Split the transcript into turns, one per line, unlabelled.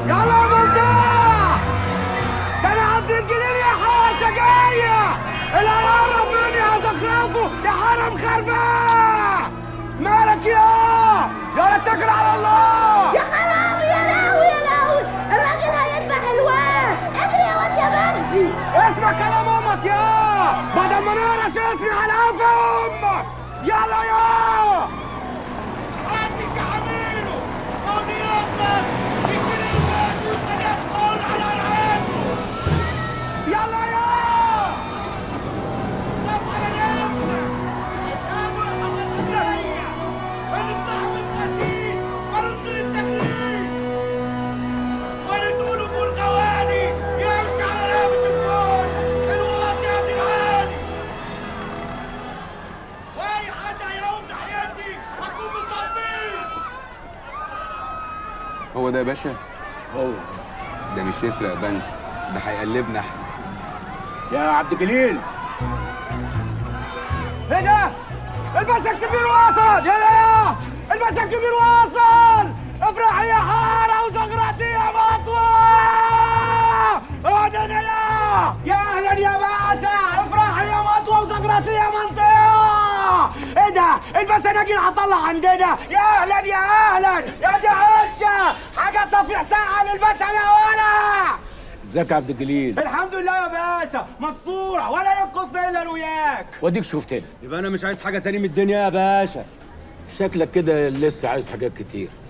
يلا يا منطقة ده انا عبد الجليل يا حارة جاية اللي هيقرب مني هزخرفه يا حرم خربان مالك يا يلا اتكل على الله
يا خرابي يا لهوي يا لهوي الراجل هيذبح الواد اجري يا واد يا مجدي
اسمع كلام امك يا بدل ما نقرش اسمي على قف امك يلا يا
محدش يحمله او يقدر يشيل الواد ويقدر يدخل على رقبته
يلا يا
طب على نفسك شابوا يا حضرة الجاية هنستحمل خسيس وننظر التكليف ونتقول ام الغواني يمشي على رقبة الكل الواطي يا ابن العالي واي حد هيقوم ناحيتي هكون مصابين
هو ده يا باشا هو ده مش يسرق بنك ده هيقلبنا احنا
يا عبد الجليل ايه ده؟ الباشا الكبير واصل يا يا الباشا الكبير واصل افرحي يا حارة وزغرتي يا مطوة اهدنا يا يا اهلا يا باشا افرحي يا مطوة وزغرتي يا منطقة ايه ده؟ الباشا نجيل هطلع عندنا يا اهلا يا اهلا يا دي عشة حاجة صفيح ساعة للباشا يا ولد
ازيك يا عبد الجليل
الحمد لله يا باشا مسطورة ولا ينقصنا الا الوياك
واديك شفتني
يبقى انا مش عايز حاجة تاني من الدنيا يا باشا
شكلك كده لسه عايز حاجات كتير